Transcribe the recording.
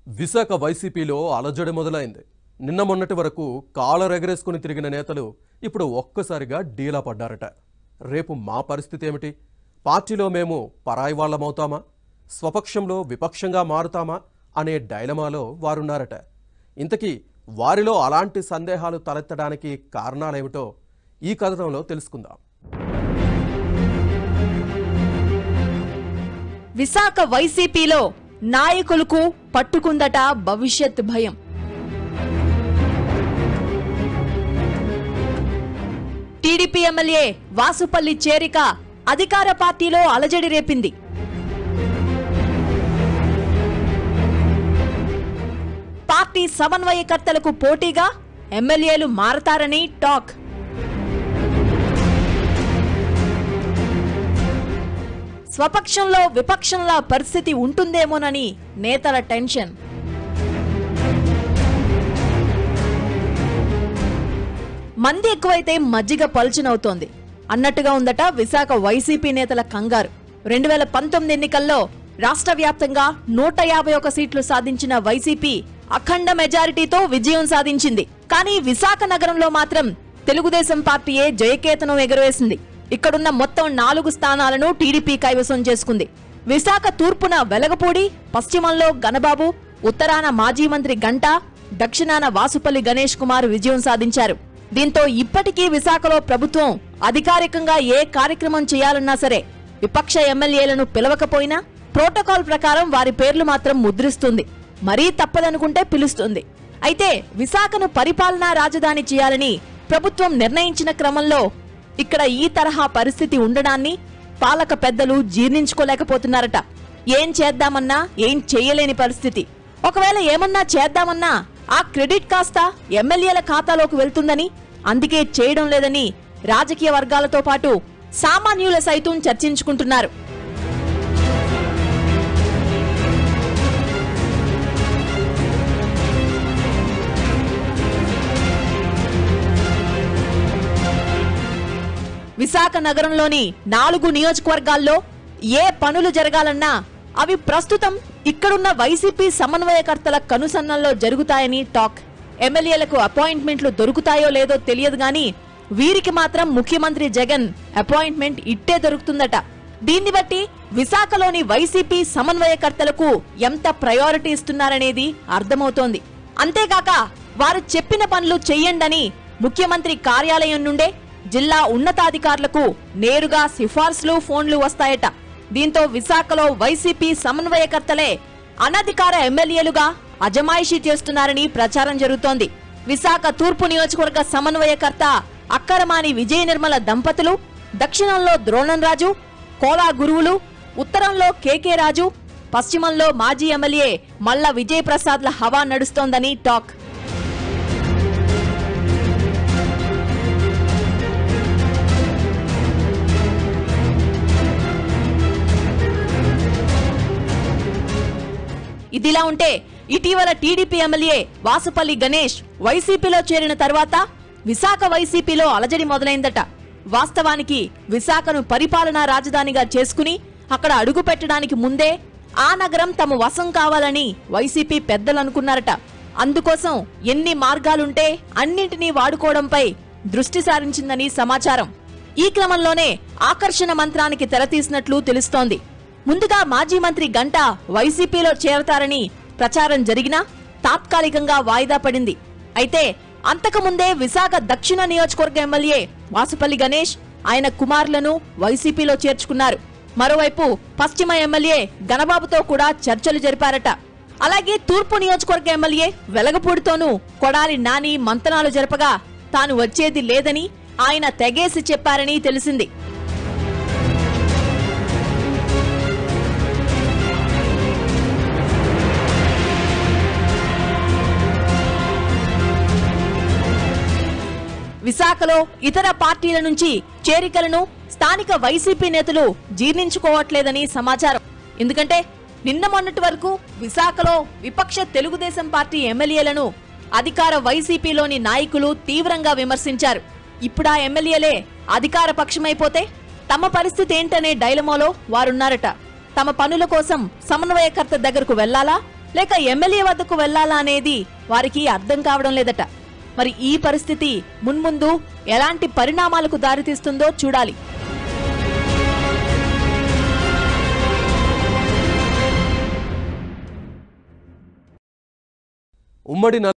విశాఖ వైసీపీలో అలజడి మొదలైంది నిన్న మొన్నటి వరకు కాలర్ ఎగరేసుకుని తిరిగిన నేతలు ఇప్పుడు ఒక్కసారిగా డీలా పడ్డారట రేపు మా పరిస్థితి ఏమిటి పార్టీలో మేము పరాయి వాళ్ళమవుతామా స్వపక్షంలో విపక్షంగా మారుతామా అనే డైలమాలో వారున్నారట ఇంతకీ వారిలో అలాంటి సందేహాలు తలెత్తడానికి కారణాలేమిటో ఈ కథనంలో తెలుసుకుందాం విశాఖ వైసీపీలో నాయకులకు పట్టుకుందట భవిష్యత్ భయం టీడీపీ ఎమ్మెల్యే వాసుపల్లి చేరిక అధికార పార్టీలో అలజడి రేపింది పార్టీ సమన్వయకర్తలకు పోటీగా ఎమ్మెల్యేలు మారతారని టాక్ స్వపక్షంలో విపక్షంలా పరిస్థితి ఉంటుందేమోనని నేతల టెన్షన్ మంది ఎక్కువైతే మజ్జిగ పలుచనవుతోంది అన్నట్టుగా ఉందట విశాఖ వైసీపీ నేతల కంగారు రెండు వేల పంతొమ్మిది ఎన్నికల్లో రాష్ట్ర వ్యాప్తంగా నూట యాభై ఒక సీట్లు సాధించిన వైసీపీ అఖండ మెజారిటీతో విజయం సాధించింది కానీ విశాఖ నగరంలో మాత్రం తెలుగుదేశం పార్టీయే జయకేతనం ఎగురవేసింది ఇక్కడున్న మొత్తం నాలుగు స్థానాలను టీడీపీ కైవసం చేసుకుంది విశాఖ తూర్పున వెలగపూడి పశ్చిమంలో గణబాబు ఉత్తరాన మాజీ మంత్రి గంటా దక్షిణాన వాసుపల్లి గణేష్ కుమార్ విజయం సాధించారు దీంతో ఇప్పటికీ విశాఖలో ప్రభుత్వం అధికారికంగా ఏ కార్యక్రమం చేయాలన్నా సరే విపక్ష ఎమ్మెల్యేలను పిలవకపోయినా ప్రోటోకాల్ ప్రకారం వారి పేర్లు మాత్రం ముద్రిస్తుంది మరీ తప్పదనుకుంటే పిలుస్తుంది అయితే విశాఖను పరిపాలనా రాజధాని చేయాలని ప్రభుత్వం నిర్ణయించిన క్రమంలో ఇక్కడ ఈ తరహా పరిస్థితి ఉండడాన్ని పాలక పెద్దలు జీర్ణించుకోలేకపోతున్నారట ఏం చేద్దామన్నా ఏం చేయలేని పరిస్థితి ఒకవేళ ఏమన్నా చేద్దామన్నా ఆ క్రెడిట్ కాస్త ఎమ్మెల్యేల ఖాతాలోకి వెళ్తుందని అందుకే చేయడం లేదని రాజకీయ వర్గాలతో పాటు సామాన్యుల సైతం చర్చించుకుంటున్నారు విశాఖ నగరంలోని నాలుగు నియోజకవర్గాల్లో ఏ పనులు జరగాలన్నా అవి ప్రస్తుతం ఇక్కడున్న వైసీపీ సమన్వయకర్తల కనుసన్నల్లో జరుగుతాయని టాక్ ఎమ్మెల్యేలకు అపాయింట్మెంట్లు దొరుకుతాయో లేదో తెలియదు గాని వీరికి మాత్రం ముఖ్యమంత్రి జగన్ అపాయింట్మెంట్ ఇట్టే దొరుకుతుందట దీన్ని బట్టి విశాఖలోని వైసీపీ సమన్వయకర్తలకు ఎంత ప్రయారిటీ ఇస్తున్నారనేది అర్థమవుతోంది అంతేకాక వారు చెప్పిన పనులు చెయ్యండని ముఖ్యమంత్రి కార్యాలయం నుండే జిల్లా ఉన్నతాధికారులకు నేరుగా సిఫార్సులు ఫోన్లు వస్తాయట దీంతో విశాఖలో వైసీపీ సమన్వయకర్తలే అనధికార ఎమ్మెల్యేలుగా అజమాయిషీ చేస్తున్నారని ప్రచారం జరుగుతోంది విశాఖ తూర్పు నియోజకవర్గ సమన్వయకర్త అక్కరమాని విజయ నిర్మల దంపతులు దక్షిణంలో ద్రోణంరాజు కోలా గురువులు ఉత్తరంలో కేకే రాజు పశ్చిమంలో మాజీ ఎమ్మెల్యే మల్ల విజయ్ ప్రసాద్ల హవా నడుస్తోందని టాక్ ఇదిలా ఉంటే ఇటీవల టీడీపీ ఎమ్మెల్యే వాసుపల్లి గణేష్ వైసీపీలో చేరిన తర్వాత విశాఖ వైసీపీలో అలజడి మొదలైందట వాస్తవానికి విశాఖను పరిపాలనా రాజధానిగా చేసుకుని అక్కడ అడుగు పెట్టడానికి ముందే ఆ నగరం తమ వశం కావాలని వైసీపీ పెద్దలు అనుకున్నారట అందుకోసం ఎన్ని మార్గాలుంటే అన్నింటినీ వాడుకోవడంపై దృష్టి సారించిందని సమాచారం ఈ క్రమంలోనే ఆకర్షణ మంత్రానికి తెరతీసినట్లు తెలుస్తోంది ముందుగా మాజీ మంత్రి గంట వైసీపీలో చేరతారని ప్రచారం జరిగినా తాత్కాలికంగా వాయిదా పడింది అయితే అంతకుముందే విశాఖ దక్షిణ నియోజకవర్గ ఎమ్మెల్యే వాసుపల్లి గణేష్ ఆయన కుమారులను వైసీపీలో చేర్చుకున్నారు మరోవైపు పశ్చిమ ఎమ్మెల్యే గణబాబుతో కూడా చర్చలు జరిపారట అలాగే తూర్పు నియోజకవర్గ ఎమ్మెల్యే వెలగపూడితోనూ కొడాలి నాని మంతనాలు జరపగా తాను వచ్చేది లేదని ఆయన తెగేసి చెప్పారని తెలిసింది విశాఖలో ఇతర పార్టీల నుంచి చేరికలను స్థానిక వైసీపీ నేతలు జీర్ణించుకోవట్లేదని సమాచారం ఎందుకంటే నిన్న మొన్నటి వరకు విశాఖలో విపక్ష తెలుగుదేశం పార్టీ ఎమ్మెల్యేలను అధికార వైసీపీలోని నాయకులు తీవ్రంగా విమర్శించారు ఇప్పుడా ఎమ్మెల్యేలే అధికార పక్షమైపోతే తమ పరిస్థితి ఏంటనే డైలమోలో వారున్నారట తమ పనుల కోసం సమన్వయకర్త దగ్గరకు వెళ్లాలా లేక ఎమ్మెల్యే వద్దకు వెళ్లాలా అనేది వారికి అర్థం కావడం లేదట మరి ఈ పరిస్థితి మున్ముందు ఎలాంటి పరిణామాలకు దారితీస్తుందో చూడాలి ఉమ్మడి